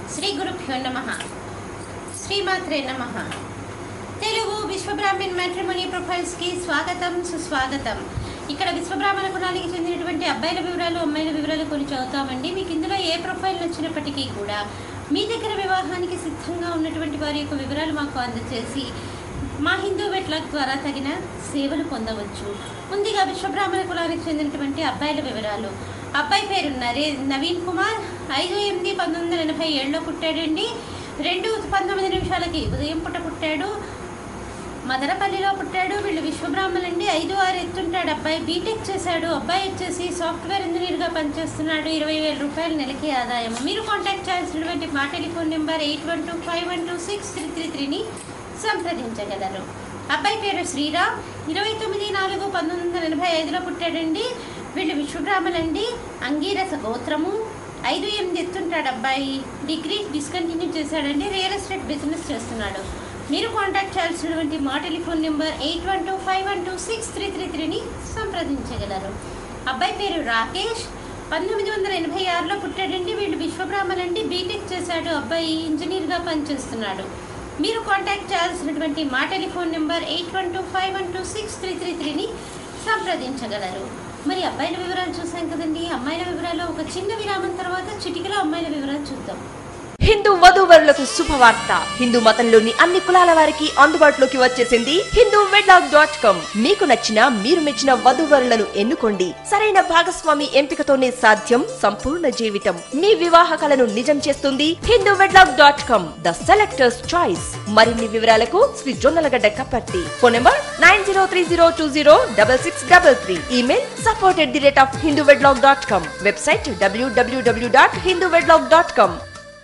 శ్రీ గురుభ్యో నమ శ్రీమాత్రే నమ తెలుగు విశ్వబ్రాహ్మణ్ మ్యాట్రిమోనీ ప్రొఫైల్స్కి స్వాగతం సుస్వాగతం ఇక్కడ విశ్వబ్రాహ్మణ కులానికి చెందినటువంటి అబ్బాయిల వివరాలు అమ్మాయిల వివరాలు కొన్ని చదువుతామండి మీకు ఇందులో ఏ ప్రొఫైల్ నచ్చినప్పటికీ కూడా మీ దగ్గర వివాహానికి సిద్ధంగా ఉన్నటువంటి వారి యొక్క వివరాలు మాకు అందజేసి మా హిందూ వెట్లాక్ ద్వారా తగిన సేవలు పొందవచ్చు ముందుగా విశ్వబ్రాహ్మణ కులానికి చెందినటువంటి అబ్బాయిల వివరాలు అబ్బాయి పేరు నరే నవీన్ కుమార్ ఐదు ఎనిమిది పంతొమ్మిది వందల ఎనభై ఏడులో పుట్టాడండి రెండు పంతొమ్మిది నిమిషాలకి ఉదయం పుట్ట పుట్టాడు మదనపల్లిలో పుట్టాడు వీళ్ళు విశ్వబ్రాహ్మణులండి ఐదు ఆరు ఎత్తుంటాడు అబ్బాయి బీటెక్ చేశాడు అబ్బాయి వచ్చేసి సాఫ్ట్వేర్ ఇంజనీర్గా పనిచేస్తున్నాడు ఇరవై వేల రూపాయలు నెలకి ఆదాయం మీరు కాంటాక్ట్ చేయాల్సినటువంటి మా telephone number eight one two five one two six three three త్రీని సంప్రదించగలరు అబ్బాయి పేరు శ్రీరామ్ ఇరవై తొమ్మిది నాలుగు పంతొమ్మిది వందల ఎనభై ఐదులో పుట్టాడండి వీళ్ళు విశ్వబ్రాహ్మణులండి అంగీరస గోత్రము ఐదు ఎనిమిది ఎత్తుంటాడు అబ్బాయి డిగ్రీ డిస్కంటిన్యూ చేశాడండి రియల్ ఎస్టేట్ బిజినెస్ చేస్తున్నాడు మీరు కాంటాక్ట్ చేయాల్సినటువంటి మా telephone number eight one two five one two six three three త్రీని సంప్రదించగలరు అబ్బాయి పేరు రాకేష్ పంతొమ్మిది వందల ఎనభై ఆరులో పుట్టాడండి వీళ్ళు విశ్వబ్రాహ్మణులండి బీటెక్ చేశాడు అబ్బాయి ఇంజనీర్గా పనిచేస్తున్నాడు మీరు కాంటాక్ట్ చేయాల్సినటువంటి మా telephone number eight one two five one two six three three త్రీని సంప్రదించగలరు మరి అబ్బాయిల వివరాలు చూసాం కదండి అమ్మాయిల వివరాలు ఒక చిన్న విరామం తర్వాత చిటికలో అమ్మాయిల వివరాలు చూద్దాం హిందూ వధూవరులకు శుభవార్త హిందూ మతంలోని అన్ని కులాల వారికి అందుబాటులోకి వచ్చేసింది హిందూ వెడ్లాక్ డాట్ కామ్ మీకు నచ్చిన మీరు మెచ్చిన వధూవరులను ఎన్నుకోండి సరైన భాగస్వామి ఎంపికతోనే సాధ్యం సంపూర్ణ జీవితం మీ వివాహ కలను నిజం చేస్తుంది Hindu wedlock dot com the selectors choice మరిన్ని వివరాలకు Shri Jonnalagadda Kapparthi phone number nine zero three zero two zero double six double three email support at the rate of Hindu wedlock dot com website W W W dot Hindu wedlock dot com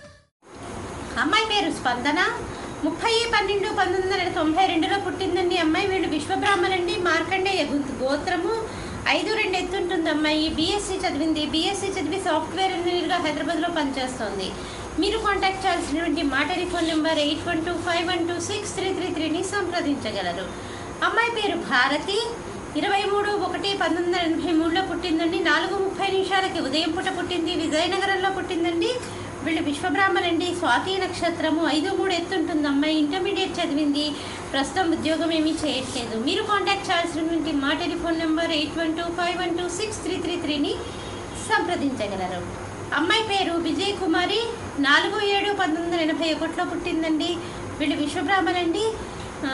అమ్మాయి పేరు స్పందన ముప్పై పన్నెండు పంతొమ్మిది వందల తొంభై రెండులో పుట్టిందండి అమ్మాయి వీళ్ళు విశ్వబ్రాహ్మణండి మార్కండేయ గు- గోత్రము ఐదు రెండు ఎత్తుంటుంది అమ్మాయి బీఎస్సీ చదివింది బీఎస్సీ చదివి సాఫ్ట్వేర్ ఇంజనీర్గా హైదరాబాద్లో పనిచేస్తోంది మీరు కాంటాక్ట్ చేయాల్సినటువంటి మా telephone number eight one two five one two six three three త్రీని సంప్రదించగలరు అమ్మాయి పేరు భారతి ఇరవై మూడు ఒకటి పంతొమ్మిది వందల ఎనభై మూడులో పుట్టిందండి నాలుగు ముప్పై నిమిషాలకి ఉదయం పూట పుట్టింది విజయనగరంలో పుట్టిందండి వీళ్ళు విశ్వబ్రాహ్మణండి స్వాతి నక్షత్రము ఐదు మూడు ఎత్తుంటుంది అమ్మాయి ఇంటర్మీడియట్ చదివింది ప్రస్తుతం ఉద్యోగం ఏమీ చేయట్లేదు మీరు కాంటాక్ట్ చేయాల్సినటువంటి మా telephone number eight one two five one two six three three త్రీని సంప్రదించగలరు అమ్మాయి పేరు విజయ్ కుమారి నాలుగు ఏడు పంతొమ్మిది వందల ఎనభై ఒకటిలో పుట్టిందండి వీళ్ళు విశ్వబ్రాహ్మణండి ఆ,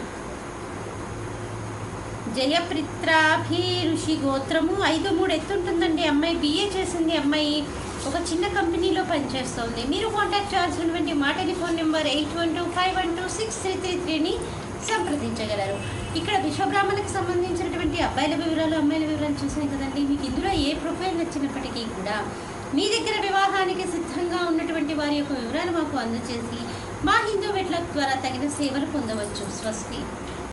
జయప్రిత్రాభి ఋషి గోత్రము ఐదు మూడు ఎత్తుంటుందండి అమ్మాయి బిఏ చేసింది అమ్మాయి ఒక చిన్న కంపెనీలో పనిచేస్తోంది మీరు కాంటాక్ట్ చేయాల్సినటువంటి మా telephone number eight one two five one two six three three త్రీని సంప్రదించగలరు ఇక్కడ విశ్వబ్రాహ్మణకు సంబంధించినటువంటి అబ్బాయిల వివరాలు అమ్మాయిల వివరాలు చూసాం కదండి మీకు ఇందులో ఏ ప్రొఫైల్ నచ్చినప్పటికీ కూడా మీ దగ్గర వివాహానికి సిద్ధంగా ఉన్నటువంటి వారి యొక్క వివరాలు మాకు అందజేసి మా హిందూ వెట్ల ద్వారా తగిన సేవలు పొందవచ్చు స్వస్తి